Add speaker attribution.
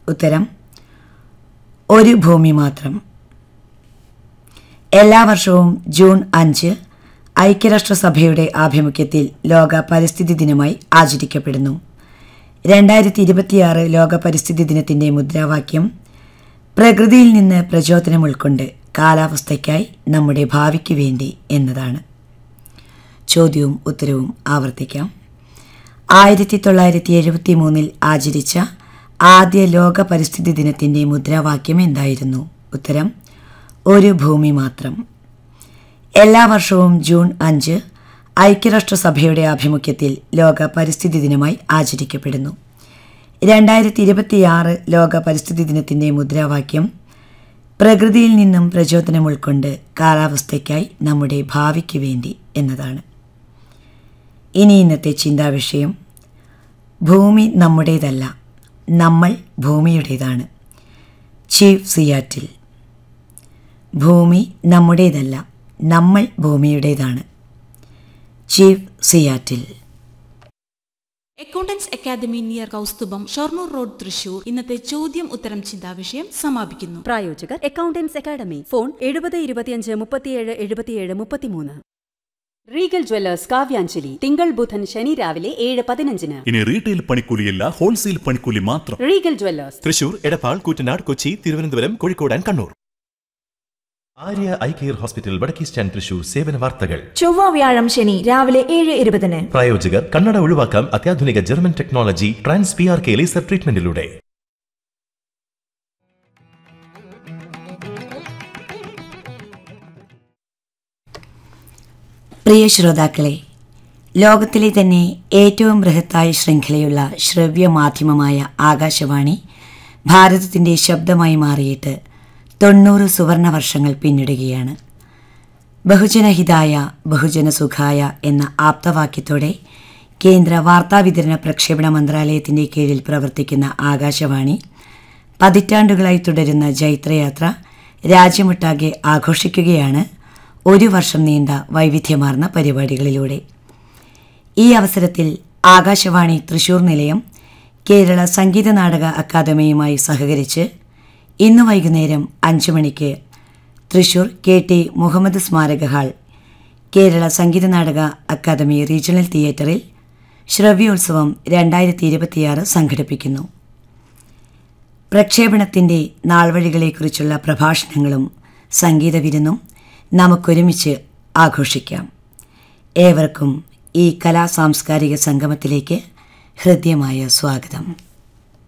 Speaker 1: ഉത്തരം ഒരു ഭൂമി മാത്രം എല്ലാ വർഷവും ജൂൺ അഞ്ച് ഐക്യരാഷ്ട്രസഭയുടെ ആഭിമുഖ്യത്തിൽ ലോക പരിസ്ഥിതി ദിനമായി ആചരിക്കപ്പെടുന്നു രണ്ടായിരത്തി ഇരുപത്തിയാറ് ലോക പരിസ്ഥിതി ദിനത്തിന്റെ മുദ്രാവാക്യം പ്രകൃതിയിൽ നിന്ന് പ്രചോദനം ഉൾക്കൊണ്ട് കാലാവസ്ഥയ്ക്കായി നമ്മുടെ ഭാവിക്ക് വേണ്ടി എന്നതാണ് ചോദ്യവും ഉത്തരവും ആവർത്തിക്കാം ആയിരത്തി തൊള്ളായിരത്തി എഴുപത്തി മൂന്നിൽ ആചരിച്ച ആദ്യ ലോക പരിസ്ഥിതി ദിനത്തിന്റെ മുദ്രാവാക്യം എന്തായിരുന്നു ഉത്തരം ഒരു ഭൂമി മാത്രം എല്ലാ വർഷവും ജൂൺ അഞ്ച് ഐക്യരാഷ്ട്രസഭയുടെ ആഭിമുഖ്യത്തിൽ ലോക പരിസ്ഥിതി ദിനമായി ആചരിക്കപ്പെടുന്നു രണ്ടായിരത്തി ഇരുപത്തിയാറ് ലോക പരിസ്ഥിതി ദിനത്തിന്റെ മുദ്രാവാക്യം പ്രകൃതിയിൽ നിന്നും പ്രചോദനം ഉൾക്കൊണ്ട് കാലാവസ്ഥയ്ക്കായി നമ്മുടെ ഭാവിക്ക് വേണ്ടി എന്നതാണ് ഇനി ഇന്നത്തെ ചിന്താവിഷയം ഭൂമി നമ്മുടേതല്ല നമ്മൾ ഭൂമിയുടേതാണ് ചീഫ് സിയാറ്റിൽ ഭൂമി നമ്മുടേതല്ല നമ്മൾ ഭൂമിയുടേതാണ് chief Seattle
Speaker 2: accountants academy near Kaustubham Shoranur road Thrissur ഇന്നത്തെ ചോദ്യം ഉത്തരം ചിന്താവിഷയം സമാപിക്കുന്നു
Speaker 3: പ്രായോജകർ അക്കൗണ്ടൻസ് അക്കാദമി ഫോൺ എഴുപത് ഇരുപത്തിയഞ്ച് മുപ്പത്തിയേഴ് എഴുപത്തിയേഴ് മുപ്പത്തിമൂന്ന് റീഗൽ ജ്വല്ലേഴ്സ് കാവ്യാഞ്ജലി തിങ്കൾ ബുധൻ ശനി രാവിലെ ഏഴ് പതിനഞ്ചിന്
Speaker 4: ഇനി റീറ്റെയിൽ പണിക്കൂലിയല്ല ഹോൾസെയിൽ പണിക്കൂലി മാത്രം
Speaker 3: Regal jewellers
Speaker 5: Thrissur Edappal Koottanad Kochi Thiruvananthapuram Kozhikode and Kannur Arya eye care hospital വടക്കേ സ്റ്റാൻഡ് തൃശൂർ സേവന വാർത്തകൾ
Speaker 6: ചൊവ്വ വ്യാഴം ശനി രാവിലെ ഏഴ് ഇരുപതിന്
Speaker 5: പ്രായോജകർ കണ്ണട ഒഴിവാക്കാം അത്യാധുനിക German technology trans P R K laser ട്രീറ്റ്മെന്റിലൂടെ
Speaker 1: പ്രിയ ശ്രോതാക്കളെ ലോകത്തിലെ തന്നെ ഏറ്റവും ബൃഹത്തായ ശൃംഖലയുള്ള ശ്രവ്യ മാധ്യമമായ ആകാശവാണി ഭാരതത്തിൻ്റെ ശബ്ദമായി മാറിയിട്ട് തൊണ്ണൂറ് സുവർണ വർഷങ്ങൾ പിന്നിടുകയാണ് ബഹുജനഹിതായ ബഹുജന സുഖായ എന്ന ആപ്തവാക്യത്തോടെ കേന്ദ്ര വാർത്താവിതരണ പ്രക്ഷേപണ മന്ത്രാലയത്തിൻ്റെ കീഴിൽ പ്രവർത്തിക്കുന്ന ആകാശവാണി പതിറ്റാണ്ടുകളായി തുടരുന്ന ജൈത്രയാത്ര രാജ്യമൊട്ടാകെ ആഘോഷിക്കുകയാണ് ഒരു വർഷം നീണ്ട വൈവിധ്യമാർന്ന പരിപാടികളിലൂടെ ഈ അവസരത്തിൽ ആകാശവാണി തൃശൂർ നിലയം കേരള സംഗീത നാടക അക്കാദമിയുമായി സഹകരിച്ച് ഇന്ന് വൈകുന്നേരം അഞ്ചു മണിക്ക് തൃശൂർ കെ ടി മുഹമ്മദ് സ്മാരക ഹാൾ കേരള സംഗീത നാടക അക്കാദമി റീജിയണൽ തിയേറ്ററിൽ ശ്രവ്യോത്സവം രണ്ടായിരത്തി ഇരുപത്തിയാറ് സംഘടിപ്പിക്കുന്നു പ്രക്ഷേപണത്തിൻ്റെ നാൾവഴികളെക്കുറിച്ചുള്ള പ്രഭാഷണങ്ങളും സംഗീത വിരുന്നും നമുക്കൊരുമിച്ച് ആഘോഷിക്കാം ഏവർക്കും ഈ കലാ സാംസ്കാരിക സംഗമത്തിലേക്ക് ഹൃദ്യമായ സ്വാഗതം